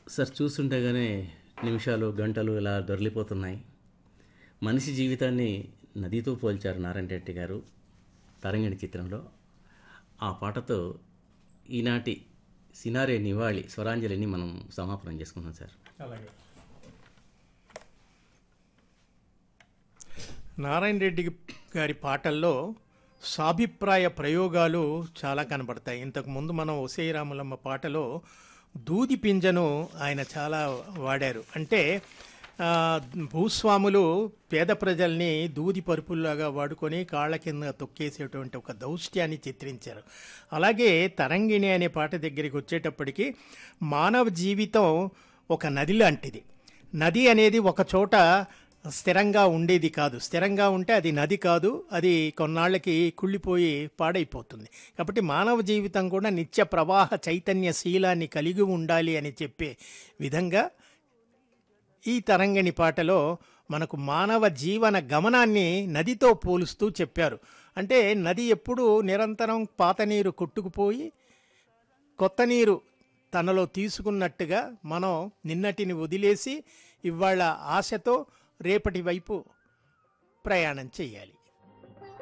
sir చూస్తుండగానే నిమిషాలు గంటలు ఇలా దొరికిపోతున్నాయి మనిషి జీవితాన్ని నదితో పోల్చారు నారాయణ రెడ్డి గారు తరంగిణి చిత్రంలో ఆ పాటతో ఈనాటి సినారే నివాళి స్వరాంజలిని మనం సమాపనం చేసుకున్నాం సార్ అలాగే నారాయణ రెడ్డి గారి పాటల్లో సాభిప్రాయ ప్రయోగాలు చాలా కనబడతాయి ఇంతకుముందు మనం ఒసే రాములమ్మ పాటలో దూది పింజను ఆయన చాలా వాడారు అంటే ఆ, భూస్వాములు పేద ప్రజల్ని దూది పరుపుల్లాగా వాడుకొని కాళ్ళ కింద తొక్కేసేటువంటి ఒక దౌష్ట్యాన్ని చిత్రించారు అలాగే తరంగిణి అనే పాట దగ్గరికి వచ్చేటప్పటికి మానవ జీవితం ఒక నది లాంటిది నది అనేది ఒక చోట స్థిరంగా ఉండేది కాదు స్థిరంగా ఉంటే అది నది కాదు అది కొన్నాళ్ళకి కుళ్ళిపోయి పాడైపోతుంది కాబట్టి మానవ జీవితం కూడా నిత్య ప్రవాహ చైతన్య శీలాన్ని కలిగి ఉండాలి అని చెప్పే విధంగా ఈ తరంగిణి పాటలో మనకు మానవ జీవన గమనాన్ని నదితో పోలుస్తూ చెప్పారు అంటే నది ఎప్పుడూ నిరంతరం పాత నీరు కొట్టుకుపోయి కొత్త నీరు తనలో తీసుకున్నట్టుగా మనం నిన్నటిని వదిలేసి ఇవాళ ఆశతో రేపటి వైపు ప్రయాణం చేయాలి